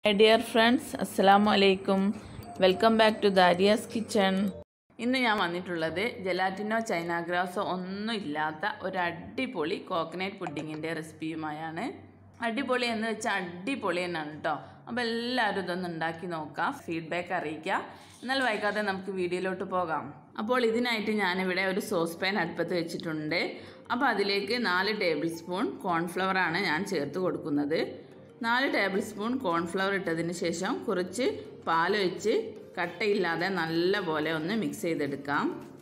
my dear friends അസ്സലാമു അലൈക്കും welcome back to Dariya's kitchen ഇന്ന് ഞാൻ വന്നിട്ടുള്ളത് ജലാറ്റിനോ ചൈന ഗ്രാസോ ഒന്നും ഇല്ലാത്ത ഒരു അടിപൊളി കോക്കനട്ട് പുഡിങ്ങിൻ്റെ റെസിപ്പിയുമായാണ് അടിപൊളി എന്ന് വെച്ചാൽ അടിപൊളി തന്നെയാണ് കേട്ടോ അപ്പോൾ എല്ലാവരും ഇതൊന്ന് ഉണ്ടാക്കി നോക്കാം ഫീഡ്ബാക്ക് അറിയിക്കുക എന്നാൽ വൈകാതെ നമുക്ക് വീഡിയോയിലോട്ട് പോകാം അപ്പോൾ ഇതിനായിട്ട് ഞാനിവിടെ ഒരു സോസ് പാൻ അടുപ്പത്ത് വെച്ചിട്ടുണ്ട് അപ്പോൾ അതിലേക്ക് നാല് ടേബിൾ സ്പൂൺ കോൺഫ്ലവർ ആണ് ഞാൻ ചേർത്ത് കൊടുക്കുന്നത് നാല് ടേബിൾ സ്പൂൺ കോൺഫ്ലവർ ഇട്ടതിന് ശേഷം കുറച്ച് പാലൊഴിച്ച് കട്ടയില്ലാതെ നല്ല പോലെ ഒന്ന് മിക്സ് ചെയ്തെടുക്കാം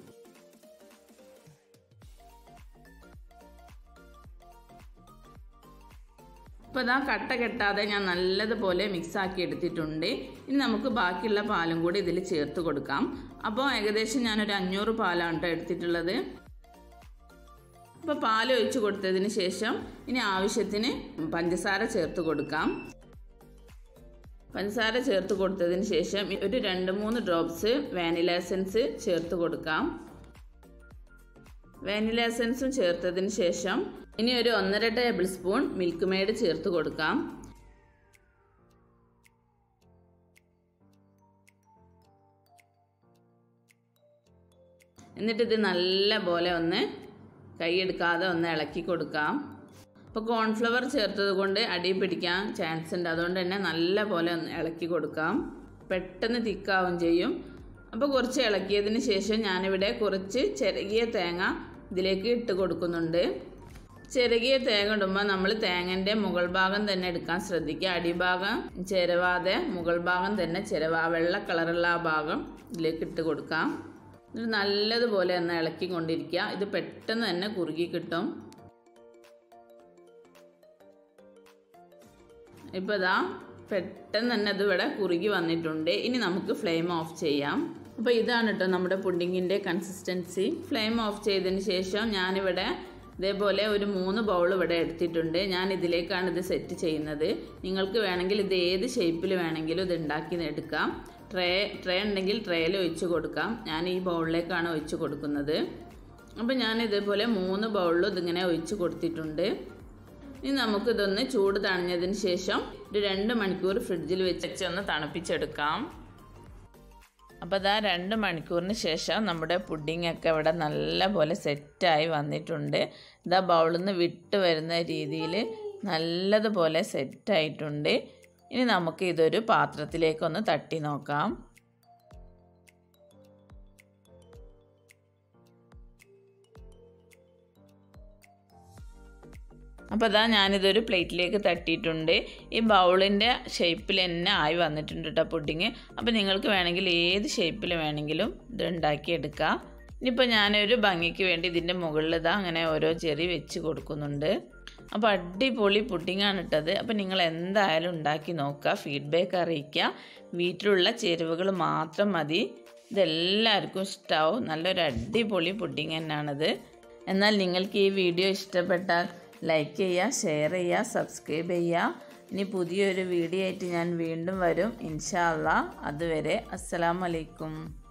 ഇപ്പോൾ ഇതാ കട്ട കെട്ടാതെ ഞാൻ നല്ലതുപോലെ മിക്സ് ആക്കി എടുത്തിട്ടുണ്ട് ഇനി നമുക്ക് ബാക്കിയുള്ള പാലും കൂടി ഇതിൽ ചേർത്ത് കൊടുക്കാം അപ്പോൾ ഏകദേശം ഞാനൊരു അഞ്ഞൂറ് പാലാണ് കേട്ടോ എടുത്തിട്ടുള്ളത് അപ്പോൾ പാൽ ഒഴിച്ച് കൊടുത്തതിന് ശേഷം ഇനി ആവശ്യത്തിന് പഞ്ചസാര ചേർത്ത് കൊടുക്കാം പഞ്ചസാര ചേർത്ത് കൊടുത്തതിന് ശേഷം ഒരു രണ്ട് മൂന്ന് ഡ്രോപ്സ് വാനില എസൻസ് ചേർത്ത് കൊടുക്കാം വാനില എസൻസും ചേർത്തതിന് ശേഷം ഇനി ഒരു ഒന്നര ടേബിൾ സ്പൂൺ മിൽക്ക് മെയ്ഡ് ചേർത്ത് കൊടുക്കാം എന്നിട്ട് ഇത് നല്ല പോലെ ഒന്ന് കൈയെടുക്കാതെ ഒന്ന് ഇളക്കി കൊടുക്കാം അപ്പോൾ കോൺഫ്ലവർ ചേർത്തത് കൊണ്ട് അടി പിടിക്കാൻ ചാൻസ് ഉണ്ട് അതുകൊണ്ട് തന്നെ നല്ല പോലെ ഒന്ന് ഇളക്കി കൊടുക്കാം പെട്ടെന്ന് തിക്കാവും ചെയ്യും അപ്പോൾ കുറച്ച് ഇളക്കിയതിന് ശേഷം ഞാനിവിടെ കുറച്ച് ചെറുകിയ തേങ്ങ ഇതിലേക്ക് ഇട്ട് കൊടുക്കുന്നുണ്ട് ചെറുകിയ തേങ്ങ ഇടുമ്പോൾ നമ്മൾ തേങ്ങൻ്റെ മുകൾ ഭാഗം തന്നെ എടുക്കാൻ ശ്രദ്ധിക്കുക അടിഭാഗം ചിരവാതെ മുകൾ ഭാഗം തന്നെ ചിരവ വെള്ള കളറുള്ള ആ ഭാഗം ഇതിലേക്ക് ഇട്ട് കൊടുക്കാം ഇത് നല്ലതുപോലെ ഒന്ന് ഇളക്കി കൊണ്ടിരിക്കുക ഇത് പെട്ടെന്ന് തന്നെ കുറുകി കിട്ടും ഇപ്പോൾ ഇതാ പെട്ടെന്ന് തന്നെ അത് ഇവിടെ കുറുകി വന്നിട്ടുണ്ട് ഇനി നമുക്ക് ഫ്ലെയിം ഓഫ് ചെയ്യാം അപ്പോൾ ഇതാണ് കേട്ടോ നമ്മുടെ പുഡിങ്ങിൻ്റെ കൺസിസ്റ്റൻസി ഫ്ലെയിം ഓഫ് ചെയ്തതിന് ശേഷം ഞാനിവിടെ ഇതേപോലെ ഒരു മൂന്ന് ബൗൾ ഇവിടെ എടുത്തിട്ടുണ്ട് ഞാൻ ഇതിലേക്കാണ് ഇത് സെറ്റ് ചെയ്യുന്നത് നിങ്ങൾക്ക് വേണമെങ്കിൽ ഇത് ഏത് ഷേപ്പിൽ വേണമെങ്കിലും ഇത് ഉണ്ടാക്കി എടുക്കാം ട്രേ ട്രേ ഉണ്ടെങ്കിൽ ട്രേയിൽ ഒഴിച്ച് കൊടുക്കാം ഞാൻ ഈ ബൗളിലേക്കാണ് ഒഴിച്ച് കൊടുക്കുന്നത് അപ്പോൾ ഞാൻ ഇതേപോലെ മൂന്ന് ബൗളിലും ഇതിങ്ങനെ ഒഴിച്ച് കൊടുത്തിട്ടുണ്ട് ഇനി നമുക്കിതൊന്ന് ചൂട് തണിഞ്ഞതിന് ശേഷം ഒരു രണ്ട് മണിക്കൂർ ഫ്രിഡ്ജിൽ വെച്ച് ഒന്ന് തണുപ്പിച്ചെടുക്കാം അപ്പോൾ അതാ രണ്ട് മണിക്കൂറിന് ശേഷം നമ്മുടെ പുഡിംഗ് ഒക്കെ ഇവിടെ നല്ല പോലെ സെറ്റായി വന്നിട്ടുണ്ട് ഇതാ ബൗളിൽ നിന്ന് വിട്ട് വരുന്ന രീതിയിൽ നല്ലതുപോലെ സെറ്റായിട്ടുണ്ട് ഇനി നമുക്ക് ഇതൊരു പാത്രത്തിലേക്കൊന്ന് തട്ടി നോക്കാം അപ്പോൾ അതാ ഞാനിതൊരു പ്ലേറ്റിലേക്ക് തട്ടിയിട്ടുണ്ട് ഈ ബൗളിൻ്റെ ഷേപ്പിൽ തന്നെ ആയി വന്നിട്ടുണ്ട് കേട്ടോ പുഡിങ് അപ്പോൾ നിങ്ങൾക്ക് വേണമെങ്കിൽ ഏത് ഷേപ്പിൽ വേണമെങ്കിലും ഇത് ഉണ്ടാക്കിയെടുക്കാം ഇനിയിപ്പോൾ ഞാനൊരു ഭംഗിക്ക് വേണ്ടി ഇതിൻ്റെ മുകളിൽ ഇതാ അങ്ങനെ ഓരോ ചെറി വെച്ച് കൊടുക്കുന്നുണ്ട് അപ്പോൾ അടിപൊളി പുഡിങ്ങാണ് ഇട്ടത് അപ്പോൾ നിങ്ങൾ എന്തായാലും ഉണ്ടാക്കി നോക്കുക ഫീഡ്ബാക്ക് അറിയിക്കുക വീട്ടിലുള്ള ചേരുവകൾ മാത്രം മതി ഇതെല്ലാവർക്കും ഇഷ്ടമാവും നല്ലൊരു അടിപൊളി പുഡിങ് തന്നെയാണിത് എന്നാൽ നിങ്ങൾക്ക് ഈ വീഡിയോ ഇഷ്ടപ്പെട്ടാൽ ലൈക്ക് ചെയ്യുക ഷെയർ ചെയ്യുക സബ്സ്ക്രൈബ് ചെയ്യുക ഇനി പുതിയൊരു വീഡിയോ ആയിട്ട് ഞാൻ വീണ്ടും വരും ഇൻഷാ അള്ളാ അതുവരെ അസ്സലാമലൈക്കും